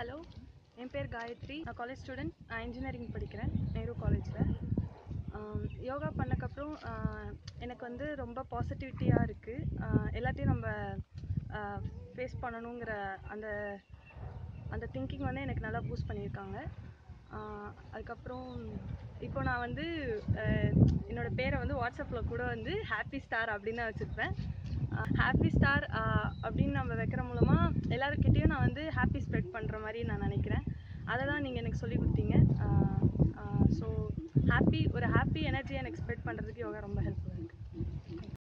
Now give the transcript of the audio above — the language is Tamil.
ஹலோ என் பேர் காயத்ரி நான் காலேஜ் ஸ்டூடெண்ட் நான் இன்ஜினியரிங் படிக்கிறேன் நேரு காலேஜில் யோகா பண்ணக்கப்புறம் ஆஹ், எனக்கு வந்து ரொம்ப பாசிட்டிவிட்டியாக இருக்குது எல்லாத்தையும் நம்ம ஃபேஸ் பண்ணணுங்கிற அந்த அந்த திங்கிங் வந்து எனக்கு நல்லா பூஸ்ட் பண்ணியிருக்காங்க ஆஹ், அதுக்கப்புறம் இப்போ நான் வந்து ஆஹ், என்னோட பேரை வந்து வாட்ஸ்அப்பில் கூட வந்து ஹாப்பி ஸ்டார் அப்படின்னு தான் வச்சுருப்பேன் ஹாப்பி ஸ்டார் அப்படின்னு நம்ம வைக்கிற மூலமாக எல்லாருக்கிட்டேயும் நான் வந்து ஹாப்பி ஸ்ப்ரெட் பண்ணுற மாதிரி நான் நினைக்கிறேன் அதை தான் நீங்கள் எனக்கு சொல்லி கொடுத்தீங்க ஸோ ஹாப்பி ஒரு ஹாப்பி எனர்ஜியை எனக்கு ஸ்ப்ரெட் பண்ணுறதுக்கு யோகா ரொம்ப ஹெல்ப்ஃபுல்லாக இருக்குது